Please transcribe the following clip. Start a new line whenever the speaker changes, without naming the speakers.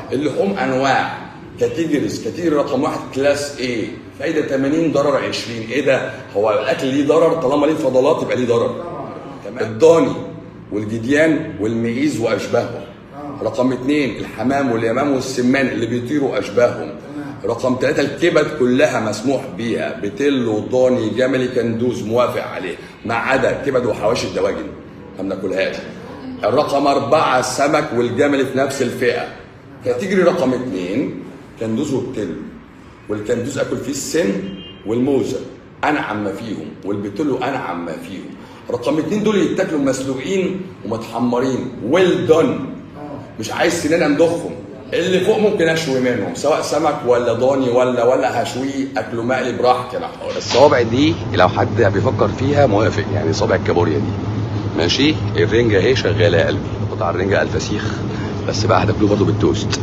اللحوم انواع كاتيجوريز كاتيجوري رقم واحد كلاس ايه فايده 80 ضرر 20 ايه ده هو الاكل ليه ضرر طالما ليه فضلات يبقى ليه ضرر تمام الضاني والجديان والمعيز واشباههم رقم اثنين الحمام واليمام والسمان اللي بيطيروا اشباههم رقم ثلاثة الكبد كلها مسموح بيها بتلو ضاني جملي كندوز موافق عليه ما عدا كبد وحواشي الدواجن ما بناكلهاش الرقم أربعة السمك والجمل في نفس الفئة كاتيجوري رقم اثنين كندوز وبتلو والكندوز اكل فيه السن والموزه انعم ما فيهم والبتلو انعم ما فيهم رقم اتنين دول يتاكلوا مسلوقين ومتحمرين ويل دون مش عايز سنان امضخهم اللي فوق ممكن اشوي منهم سواء سمك ولا ضاني ولا ولا هشويه اكله مقلي براحتي انا حر الصوابع دي لو حد بيفكر فيها موافق يعني صابع الكابوريا دي ماشي الرنجه اهي شغاله يا قلبي قطع الرنجه الفسيخ بس بقى هتاكلوه برضه بالتوست